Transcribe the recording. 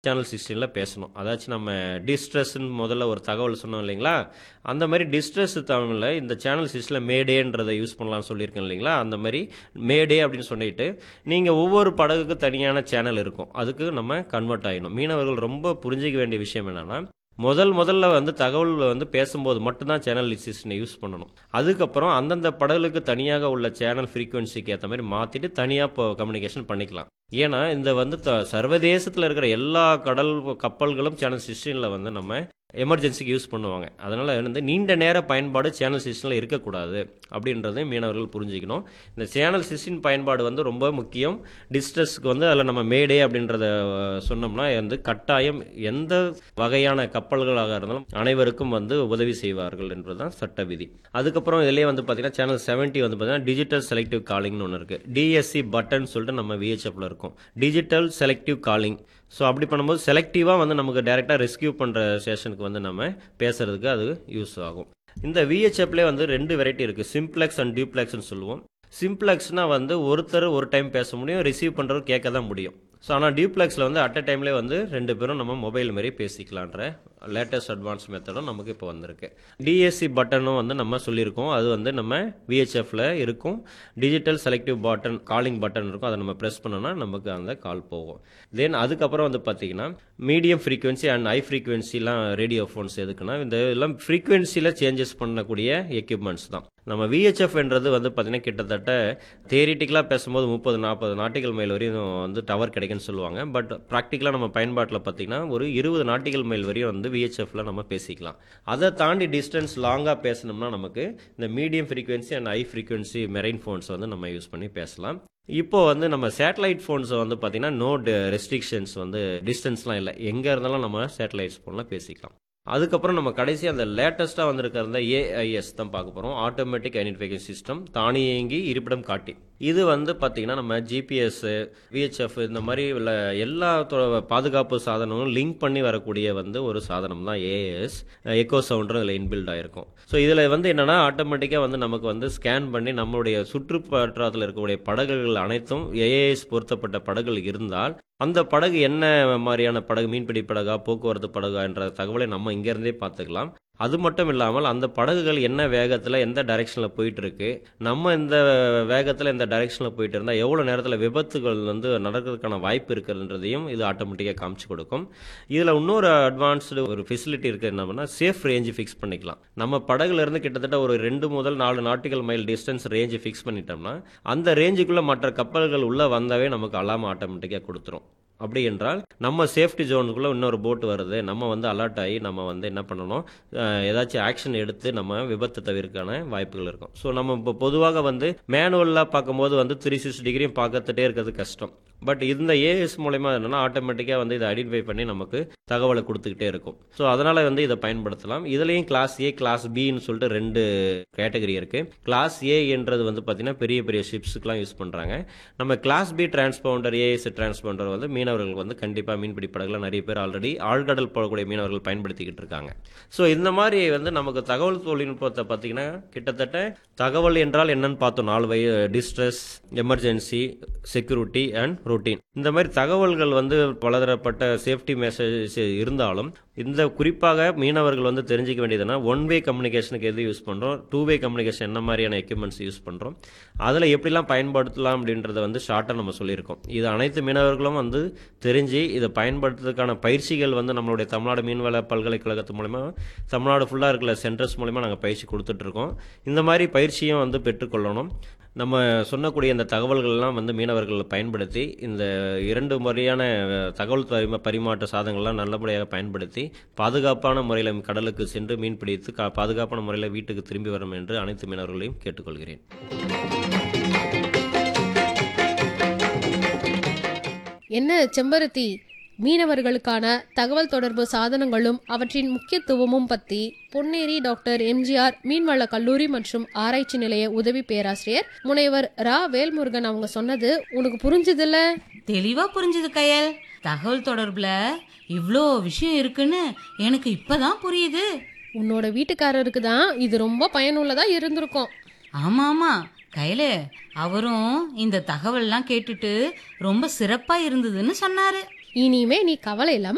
channel சிக்ஸ்டீனில் பேசணும் அதாச்சும் நம்ம டிஸ்ட்ரெஸ்ன்னு முதல்ல ஒரு தகவல் சொன்னோம் இல்லைங்களா அந்த மாதிரி டிஸ்ட்ரெஸ் தமிழில் இந்த சேனல் சிக்ஸ்டில் மேடேன்றதை யூஸ் பண்ணலாம்னு சொல்லியிருக்கேன் இல்லைங்களா அந்த மாதிரி மேடே அப்படின்னு சொல்லிட்டு நீங்கள் ஒவ்வொரு படகுக்கு தனியான சேனல் இருக்கும் அதுக்கு நம்ம கன்வெர்ட் ஆகிடணும் மீனவர்கள் ரொம்ப புரிஞ்சிக்க வேண்டிய விஷயம் என்னென்னா முதல் முதல்ல வந்து தகவல் வந்து பேசும்போது மட்டும்தான் சேனல் சிஸ்டனை யூஸ் பண்ணணும் அதுக்கப்புறம் அந்தந்த படகுகளுக்கு தனியாக உள்ள சேனல் ஃப்ரீக்குவென்சிக்கு ஏற்ற மாதிரி மாற்றிட்டு தனியாக இப்போ கம்யூனிகேஷன் பண்ணிக்கலாம் ஏன்னா இந்த வந்து த- சர்வதேசத்தில் இருக்கிற எல்லா கடல் கப்பல்களும் சேனல் சிஸ்டனில் வந்து நம்ம எமர்ஜென்சிக்கு யூஸ் பண்ணுவாங்க அதனால் வந்து நீண்ட நேர பயன்பாடு சேனல் சிஸ்டனில் இருக்கக்கூடாது அப்படின்றதை மீனவர்கள் புரிஞ்சுக்கணும் இந்த சேனல் சிஸ்டின் பயன்பாடு வந்து ரொம்ப முக்கியம் டிஸ்ட்ரெஸ்க்கு வந்து அதில் நம்ம மேடே அப்படின்றத அஹ், சொன்னோம்னா வந்து கட்டாயம் எந்த வகையான கப்பல்களாக இருந்தாலும் அனைவருக்கும் வந்து உதவி செய்வார்கள் என்பதுதான் சட்ட விதி அதுக்கப்புறம் இதுலேயே வந்து பார்த்தீங்கன்னா சேனல் செவன்ட்டி வந்து பார்த்தீங்கன்னா டிஜிட்டல் செலக்டிவ் காலிங்னு ஒன்று இருக்குது டிஎஸ்சி பட்டன் சொல்லிட்டு நம்ம விஹெச்எஃப்ல இருக்கும் டிஜிட்டல் செலக்டிவ் காலிங் ஸோ அப்படி பண்ணும்போது செலக்டிவாக வந்து நமக்கு டைரெக்டாக ரெஸ்கியூ பண்ணுற ஸ்டேஷனுக்கு வந்து நம்ம பேசுறதுக்கு அது யூஸ் ஆகும் இந்த விஹெச்எஃப்லேயே வந்து ரெண்டு வெரைட்டி இருக்குது சிம்ப்ளெக்ஸ் அண்ட் டியூப்ளெக்ஸ்னு சொல்லுவோம் சிம்ப்ளெக்ஸ்னால் வந்து ஒருத்தர் ஒரு டைம் பேச முடியும் ரிசீவ் பண்ணுறவர் கேட்க தான் முடியும் ஸோ ஆனால் டியூப்ளெக்ஸில் வந்து அட் அ டைம்லேயே வந்து ரெண்டு பேரும் நம்ம மொபைல் மாதிரி பேசிக்கலான்ற லேட்டஸ்ட் அட்வான்ஸ் மெத்தடும் நமக்கு இப்போ வந்திருக்கு டிஎஸ்சி பட்டனும் வந்து நம்ம சொல்லியிருக்கோம் அது வந்து நம்ம விஹெச்எஃப்ல இருக்கும் digital selective button calling button இருக்கும் அதை நம்ம ப்ரெஸ் பண்ணோம்னா நமக்கு அந்த கால் போகும் தென் அதுக்கப்புறம் வந்து பார்த்தீங்கன்னா மீடியம் ஃப்ரீக்வன்சி அண்ட் ஹை ஃப்ரீக்வன்சிலாம் ரேடியோ ஃபோன்ஸ் எதுக்குன்னா இந்த எல்லாம் ஃப்ரீக்வன்சியில் சேஞ்சஸ் பண்ணக்கூடிய எக்யூப்மெண்ட்ஸ் தான் நம்ம VHF என்றது வந்து பார்த்தீங்கன்னா கிட்டத்தட்ட தேரிட்டிக்கலாக பேசும்போது முப்பது நாற்பது நாட்டிகள் மைல் வரையும் வந்து டவர் கிடைக்குன்னு சொல்லுவாங்க பட் ப்ராக்டிக்கலாக நம்ம பயன்பாட்டில் பார்த்தீங்கன்னா ஒரு இருபது நாட்டிகள் மைல் வரையும் வந்து விஹெச்எஃப்ல நம்ம பேசிக்கலாம் அதை தாண்டி டிஸ்டன்ஸ் லாங்காக பேசணும்னா நமக்கு இந்த medium frequency and high frequency marine phones வந்து நம்ம யூஸ் பண்ணி பேசலாம் இப்போ வந்து நம்ம சேட்டலைட் ஃபோன்ஸை வந்து பார்த்தீங்கன்னா நோ ரெஸ்ட்ரிக்ஷன்ஸ் வந்து டிஸ்டன்ஸ்லாம் இல்லை எங்கே இருந்தாலும் நம்ம சேட்டலைட்ஸ் ஃபோன்லாம் பேசிக்கலாம் அதுக்கப்புறம் நம்ம கடைசி அந்த லேட்டஸ்ட்டாக வந்திருக்கிற அந்த ஏஐஎஸ் தான் பார்க்க போகிறோம் ஆட்டோமேட்டிக் ஐடென்டிஃபிகேஷன் சிஸ்டம் தானியங்கி இருப்பிடம் காட்டி இது வந்து பார்த்தீங்கன்னா நம்ம ஜிபிஎஸ் விஹெச்எஃப் இந்த மாதிரி உள்ள எல்லா தொ- பாதுகாப்பு சாதனங்களும் லிங்க் பண்ணி வரக்கூடிய வந்து ஒரு சாதனம் தான் ஏஎஸ் எக்கோ சவுண்டர் இதில் இன்பில்ட் ஆயிருக்கும் ஸோ இதில் வந்து என்னன்னா ஆட்டோமேட்டிக்காக வந்து நமக்கு வந்து ஸ்கேன் பண்ணி நம்மளுடைய சுற்றுப்பற்றாத்தில் இருக்கக்கூடிய படகுகள் அனைத்தும் ஏஏஎஸ் பொருத்தப்பட்ட படகுகள் இருந்தால் அந்த படகு என்ன மாதிரியான படகு மீன்பிடி படகா போக்குவரத்து படகா என்ற தகவலை நம்ம இங்கேருந்தே பார்த்துக்கலாம் அது மட்டும் இல்லாமல் அந்த படகுகள் என்ன வேகத்தில் எந்த டைரெக்ஷனில் போயிட்டு இருக்கு நம்ம இந்த வேகத்தில் இந்த டைரெக்ஷனில் போயிட்டு இருந்தால் எவ்வளோ நேரத்தில் விபத்துகள் வந்து நடக்கிறதுக்கான வாய்ப்பு இருக்குன்றதையும் இது ஆட்டோமேட்டிக்காக காமிச்சு கொடுக்கும் இதில் இன்னொரு அட்வான்ஸ்டு ஒரு ஃபெசிலிட்டி இருக்குது என்னன்னா சேஃப் ரேஞ்சு ஃபிக்ஸ் பண்ணிக்கலாம் நம்ம படகுல இருந்து கிட்டத்தட்ட ஒரு ரெண்டு முதல் நாலு nautical mile distance range fix பண்ணிட்டோம்னா அந்த ரேஞ்சுக்குள்ளே மற்ற கப்பல்கள் உள்ளே வந்தாவே நமக்கு அலாம் ஆட்டோமேட்டிக்காக கொடுத்துரும் அப்படி என்றால் நம்ம சேஃப்டி ஜோனுக்குள்ளே இன்னொரு போட் வருது நம்ம வந்து அலர்ட் ஆகி நம்ம வந்து என்ன பண்ணணும் அஹ், ஏதாச்சும் ஆக்ஷன் எடுத்து நம்ம விபத்து தவிர்க்கான வாய்ப்புகள் இருக்கும் ஸோ நம்ம இப்போ பொதுவாக வந்து மேனுவலாக பார்க்கும்போது வந்து த்ரீ சிக்ஸ் டிகிரியும் பார்க்கத்துட்டே இருக்கிறது கஷ்டம் பட் இந்த ஏஎஸ் மூலயமா என்னன்னா ஆட்டோமேட்டிக்காக வந்து இதை ஐடென்டிஃபை பண்ணி நமக்கு தகவலை கொடுத்துக்கிட்டே இருக்கும் ஸோ அதனால் வந்து இதை பயன்படுத்தலாம் இதுலேயும் கிளாஸ் ஏ கிளாஸ் பின்னு சொல்லிட்டு ரெண்டு கேட்டகரி இருக்குது கிளாஸ் ஏ என்றது வந்து பார்த்திங்கன்னா பெரிய பெரிய ஷிப்ஸுக்கெலாம் யூஸ் பண்ணுறாங்க நம்ம class B transponder AS transponder வந்து மீனவர்கள் வந்து கண்டிப்பாக மீன்பிடி படகுல நிறைய பேர் ஆல்ரெடி ஆழ்கடல் போகக்கூடிய மீனவர்கள் பயன்படுத்திக்கிட்டு இருக்காங்க ஸோ இந்த மாதிரி வந்து நமக்கு தகவல் தொழில்நுட்பத்தை பார்த்தீங்கன்னா கிட்டத்தட்ட தகவல் என்றால் என்னன்னு பார்த்தோம் நாலு வய distress emergency security and routine இந்த மாதிரி தகவல்கள் வந்து பலதரப்பட்ட சேஃப்டி மெசேஜ் இருந்தாலும் இந்த குறிப்பாக மீனவர்கள் வந்து தெரிஞ்சுக்க வேண்டியதுன்னா ஒன் வே கம்யூனிகேஷனுக்கு எது யூஸ் பண்ணுறோம் டூ வே கம்யூனிகேஷன் என்ன மாதிரியான எக்யூப்மெண்ட்ஸ் யூஸ் பண்ணுறோம் அதில் எப்படிலாம் பயன்படுத்தலாம் அப்படின்றத வந்து ஷார்ட்டாக நம்ம சொல்லியிருக்கோம் இது அனைத்து மீனவர்களும் வந்து தெரிஞ்சு இதை பயன்படுத்துறதுக்கான பயிற்சிகள் வந்து நம்மளுடைய தமிழ்நாடு மீன்வள பல்கலைக்கழகத்து மூலமா தமிழ்நாடு ஃபுல்லாக இருக்கிற சென்டர்ஸ் மூலமா நாங்கள் பயிற்சி கொடுத்துட்ருக்கோம் இந்த மாதிரி பயிற்சியும் வந்து பெற்றுக்கொள்ளணும் நம்ம சொன்னக்கூடிய இந்த தகவல்கள்லாம் வந்து மீனவர்கள் பயன்படுத்தி இந்த இரண்டு முறையான அஹ், தகவல் பரிமா- பரிமாற்ற சாதனங்கள்லாம் நல்லபடியாக பயன்படுத்தி பாதுகாப்பான முறையில் கடலுக்கு சென்று மீன் பிடித்து கா- பாதுகாப்பான முறையில் வீட்டுக்கு திரும்பி வரும் என்று அனைத்து மீனவர்களையும் கேட்டுக்கொள்கிறேன் என்ன செம்பருத்தி மீனவர்களுக்கான தகவல் தொடர்பு சாதனங்களும் அவற்றின் முக்கியத்துவமும் பத்தி பொன்னேரி டாக்டர் எம்ஜிஆர் மீன்வள கல்லூரி மற்றும் ஆராய்ச்சி நிலைய உதவி பேராசிரியர் முனைவர் ரா வேல்முருகன் அவங்க சொன்னது உனக்கு புரிஞ்சுதுல்ல தெளிவா புரிஞ்சுது கயல் தகவல் தொடர்புல இவ்ளோ விஷயம் இருக்குன்னு எனக்கு இப்பதான் புரியுது உன்னோட வீட்டுக்காரருக்கு தான் இது ரொம்ப பயனுள்ளதா இருந்திருக்கும் ஆமா ஆமா கயலு அவரும் இந்த தகவல்லாம் கேட்டுட்டு ரொம்ப சிறப்பா இருந்ததுன்னு சொன்னாரு இனிமே நீ கவலை இல்லாம